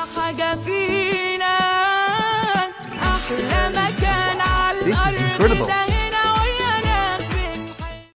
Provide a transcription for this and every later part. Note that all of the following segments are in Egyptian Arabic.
حاجة فينا أحلى مكان على This is الأرض incredible. ده هنا ويا ناس بنحب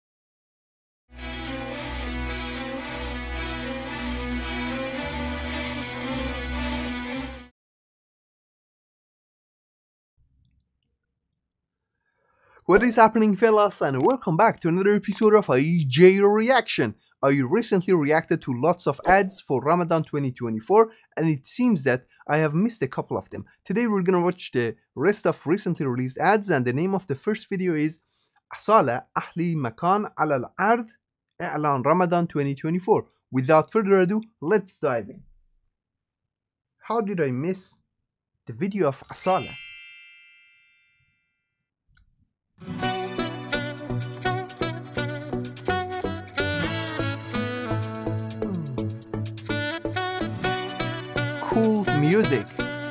What is happening, fellas, and welcome back to another episode of AJ Reaction. I recently reacted to lots of ads for Ramadan 2024, and it seems that I have missed a couple of them. Today, we're gonna watch the rest of recently released ads, and the name of the first video is أصالة أحلى مكان على الأرض إعلان Ramadan 2024. Without further ado, let's dive in. How did I miss the video of Asala? Cool music.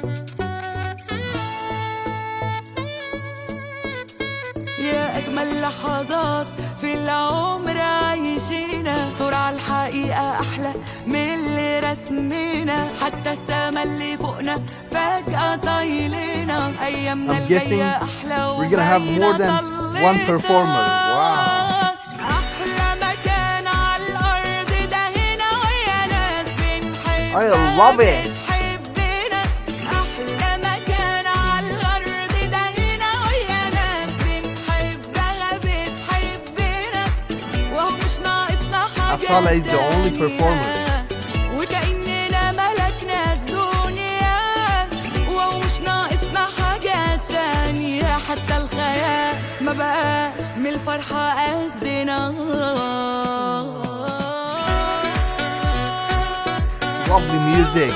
يا أجمل لحظات في العمر عايشينا صورة على الحقيقة أحلى من اللي رسمينا حتى السما اللي فوقنا فجأة طايلينا أيامنا I'm guessing الجاية أحلى we're gonna have more than وباينة one performer. Wow. أحلى مكان على الأرض ده هنا ويا ناس بنحب I love it. بتحبنا أحلى مكان على الأرض ده هنا ويا ناس بنحبها بتحبنا وهو مش ناقصنا حاجة Asala is the only تانية. performer. وكأننا ملكنا الدنيا وهو مش ناقصنا حاجة تانية حتى الخيال ما بقاش من الفرحة قدنا Lovely music.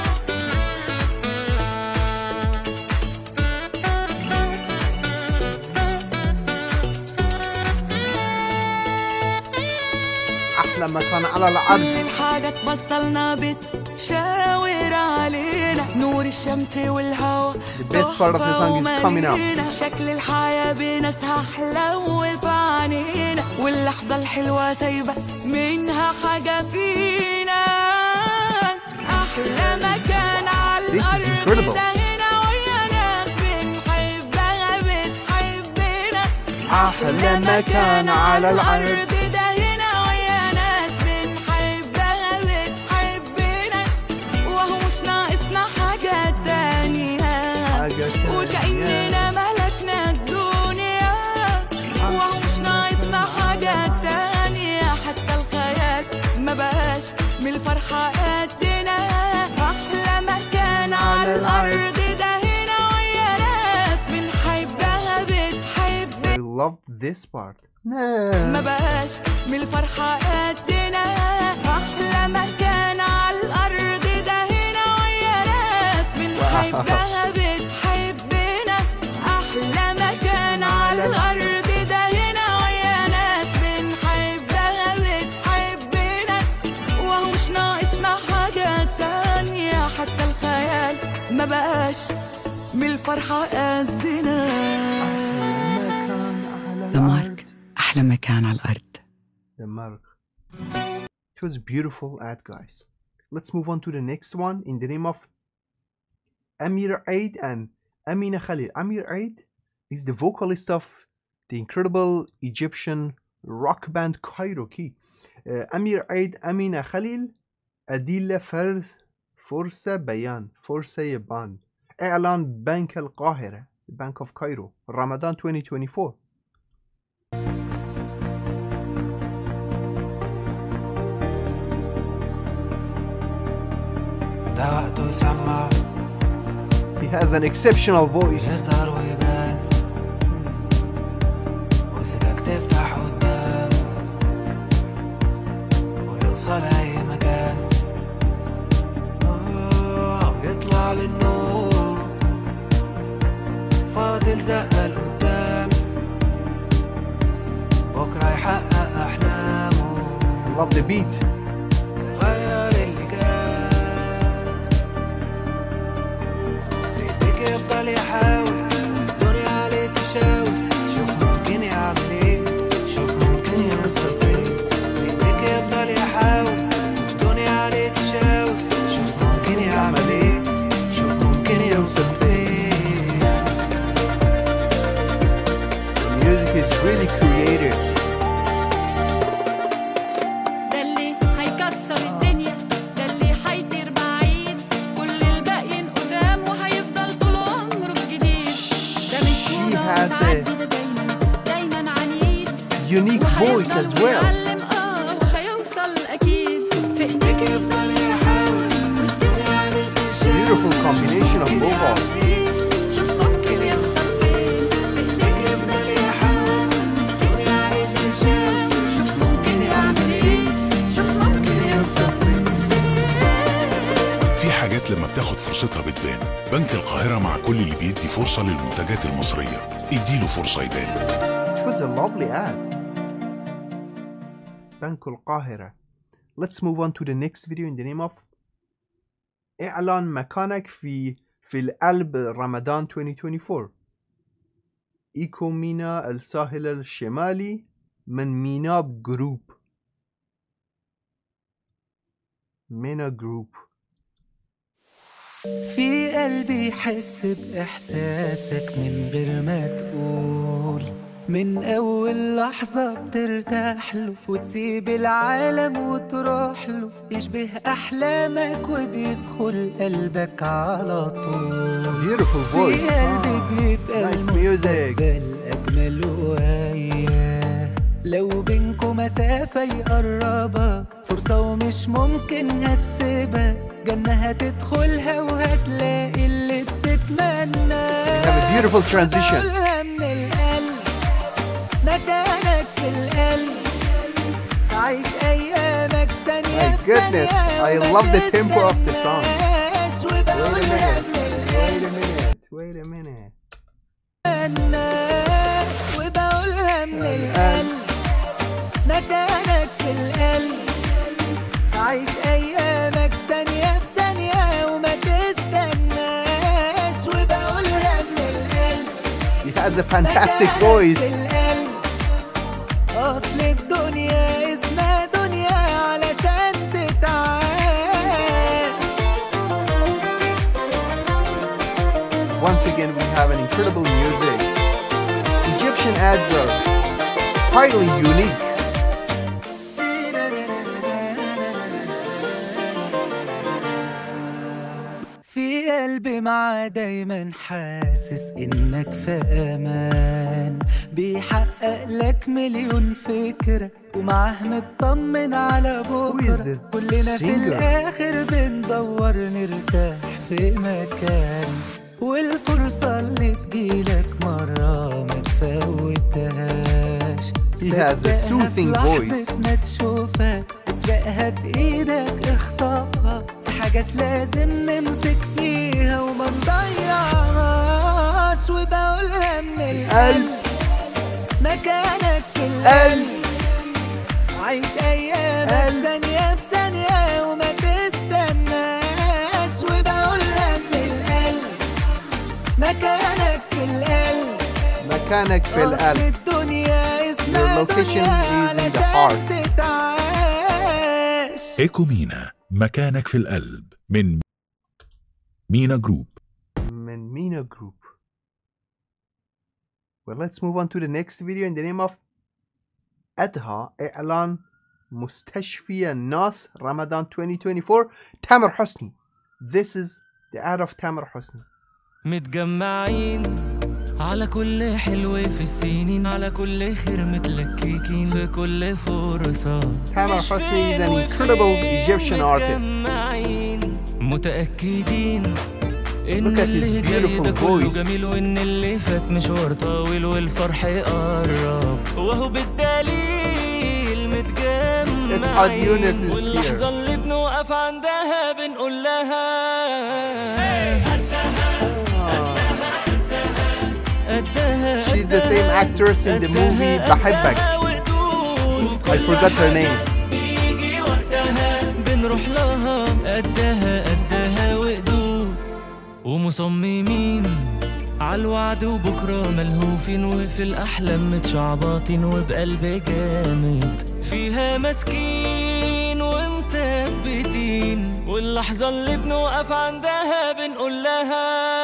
أحلى مكان على الأرض. حاجة توصلنا بتشاور علينا نور الشمس والهوا The best part of the song is coming up. ومالينا. شكل الحياة بناسها حلو في عينينا واللحظة الحلوة سايبة منها حاجة فينا أحلى مكان على This is الأرض incredible. ده هنا ويا ناس بنحبها بتحبنا أحلى مكان على الأرض. ده هنا ويا ناس بنحبها بتحبنا وهو مش ناقصنا حاجة تانية حاجة تانية. وكأننا ملكنا الدنيا وهو مش ناقصنا حاجة تانية حتى الخيال ما بقاش من الفرحة قدنا أحلى مكان على الأرض ده هنا ويا ناس بنحبها بتحبنا I loved this part. ما No. بقاش من الفرحة قدنا أحلى مكان على الأرض ده هنا ويا ناس بنحبها بتحبنا أحلى مكان على الأرض ده هنا ويا ناس بنحبها بتحبنا وهو مش ناقصنا حاجة تانية حتى الخيال ما بقاش من الفرحة قدنا دمارك أحلى مكان على الأرض Denmark. It was a beautiful ad, guys. Let's move on to the next one in the name of Amir Aid and Amina Khalil. Amir Aid is the vocalist of the incredible Egyptian rock band Kairoki. Uh, Amir Aid Amina Khalil أدلة فرز فرصة بيان فرصة يبان إعلان بنك القاهرة Bank of Cairo رمضان 2024 ده وقته يسمع He has an exceptional voice يظهر ويبان وسيدك تفتح قدام ويوصل أي مكان آه، ويطلع للنور فاضل زقة لقدام بكرة يحقق أحلامه Love the beat غير اللي كان في ايديك يفضل يحاول والدنيا عليه تشاور شوف ممكن يعمل ايه شوف ممكن يوصل فين في ايديك يفضل يحاول والدنيا عليه تشاور شوف ممكن يعمل ايه unique voice as well. هيتعلم اه وهيوصل اكيد في ايديك يفضل يحاول والدنيا عليك تشاور Beautiful combination of vocals. شوف ممكن يوصل فين في ايديك يفضل يحاول والدنيا عليك تشاور شوف ممكن يعمل ايه شوف ممكن يوصل في حاجات لما بتاخد فرصتها بتبان بنك القاهرة مع كل اللي بيدي فرصة للمنتجات المصرية اديله فرصة يبان It was a lovely ad. بنك القاهرة. Let's move on to the next video in the name of إعلان مكانك في في القلب رمضان 2024 إيكو مينا الساحل الشمالي من ميناب جروب مينا جروب في قلبي يحس بإحساسك من غير ما تقول من أول لحظة بترتاح له وتسيب العالم وتروح له يشبه أحلامك وبيدخل قلبك على طول Beautiful في voice قلبي بيبقى Nice music. المستقبل أجمل وياه لو بينكم مسافة يقربها فرصة ومش ممكن هتسيبها جنة هتدخلها وهتلاقي اللي بتتمناه have a beautiful transition. بقولها من القلب مكانك في القلب عيش أيامك ثانية My goodness, I love the tempo of the song. song Wait a وبقولها minute. من القلب Wait a minute. Wait a minute. النار وبقولها من القلب مكانك في القلب عيش ايامك ثانية بثانية وما تستناش وبقولها من القلب He has a fantastic مكانك voice. في القلب اصل الدنيا اسمها دنيا علشان تتعاش Once again, we have an incredible music. Egyptian ads are highly unique. في قلبي معاه دايما حاسس انك في امان بيحقق لك مليون فكرة ومعاه مطمن على Who is بكرة the كلنا في singer? الاخر بندور نرتاح في مكان والفرصة اللي تجيلك مرة ما تفوتهاش He has a صدقها soothing في voice. لحظة ما تشوفك اسرقها بإيدك اخطفها في حاجات لازم نمسك فيها وما نضيعهاش وبقولها من القلب مكانك في القلب عيش ايامك قلب. ثانية بثانية وما تستناش وبقولها من القلب مكانك في القلب مكانك في أصل القلب. الدنيا اسمها Your location دنيا is in the علشان heart. تتعاش ايكو مينا مكانك في القلب من مينا جروب من Mina Group. Well, let's move on to the next video in the name of أدها إعلان مستشفى الناس رمضان 2024 تامر حسني. This is the ad of تامر حسني. متجمعين على كل حلو في السنين على كل خير متلككين في كل فرصة تامر مش حسني is an فين incredible وفين Egyptian artist. متجمعين متأكدين إن Look at his اللي جاي ده beautiful كله voice. جميل وإن اللي فات مشوار طويل والفرح قرب وهو بالدليل متجمعين إسعاد يونس is واللحظة here. اللي بنوقف عندها بنقول لها قدها She's the same actress in the movie بحبك. I forgot her name. بيجي وقتها بنروح لها قدها قدها وقدود ومصممين عالوعد وبكرة ملهوفين وفي الأحلام متشعبطين وبقلب جامد فيها ماسكين ومثبتين واللحظة اللي بنوقف عندها بنقول لها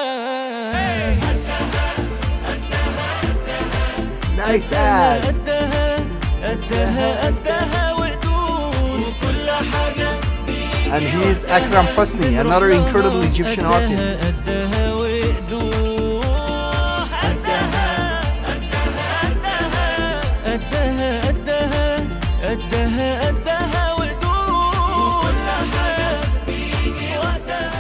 Nice ad. قدها قدها قدها وقدود وكل حاجة And he is Akram Hosni, another incredible Egyptian artist. قدها وقدود قدها قدها قدها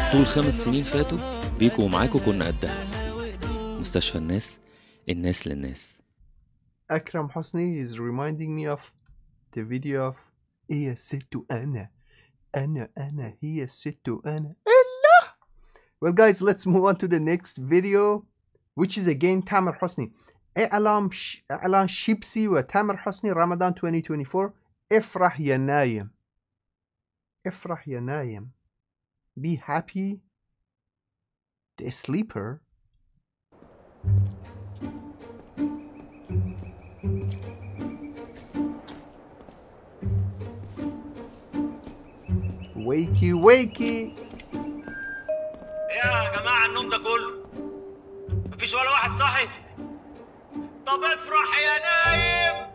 طول خمس سنين فاتوا بيكوا ومعاكوا كنا قدها مستشفى الناس الناس للناس Akram Hosni is reminding me of the video of هي الست أنا أنا أنا هي الست أنا إلا Well guys let's move on to the next video which is again Tamer Hosni إعلام ش... إعلان شيبسي وتامر حسني رمضان 2024 افرح يا نايم افرح يا نايم Be happy the sleeper wakey wakey ايه يا جماعه النوم ده كله مفيش ولا واحد صاحي طب افرح يا نايم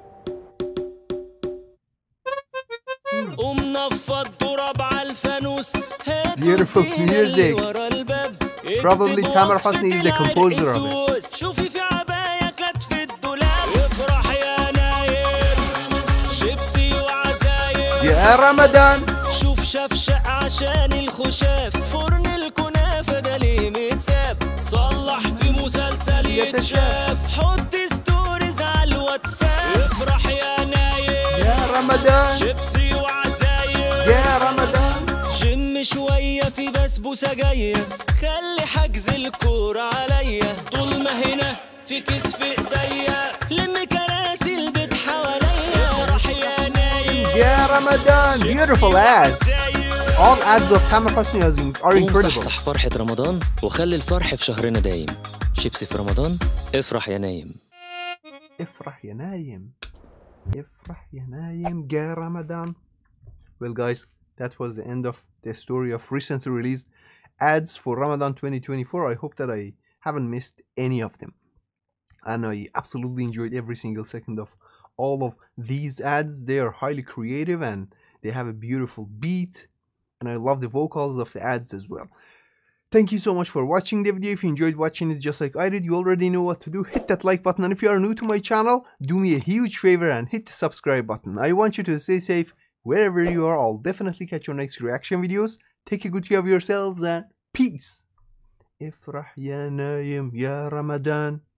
قوم نفض تراب على الفانوس هات Beautiful الزينة اللي music. ورا الباب Probably اكتب Tamer وصفة Hosni is the composer of it. العرقسوس. شوفي في عباية كانت في الدولاب افرح يا نايم شيبسي وعزايم يا رمضان شوف شفشق عشان الخشاف فرن الكنافة ده ليه متساب صلح في مسلسل يتشاف حط ستوريز على الواتساب افرح يا نايم يا رمضان شيبسي وعزايم يا رمضان شم شوية في بسبوسة جاية خلي حجز الكورة عليا طول ما هنا في كيس في ايديا لم كراسي البيت حواليا افرح يا نايم يا رمضان beautiful ads all ads of Tamer Hosni are are قوم incredible صحصح فرحة رمضان وخلي الفرح في شهرنا دايم شيبسي في رمضان افرح يا نايم افرح يا نايم افرح يا نايم يا رمضان well guys that was the end of the story of recently released ads for Ramadan 2024 I hope that I haven't missed any of them and I absolutely enjoyed every single second of all of these ads they are highly creative and they have a beautiful beat and I love the vocals of the ads as well Thank you so much for watching the video. If you enjoyed watching it just like I did, you already know what to do. Hit that like button. And if you are new to my channel, do me a huge favor and hit the subscribe button. I want you to stay safe wherever you are. I'll definitely catch your next reaction videos. Take a good care of yourselves and peace. افرح يا نايم يا رمضان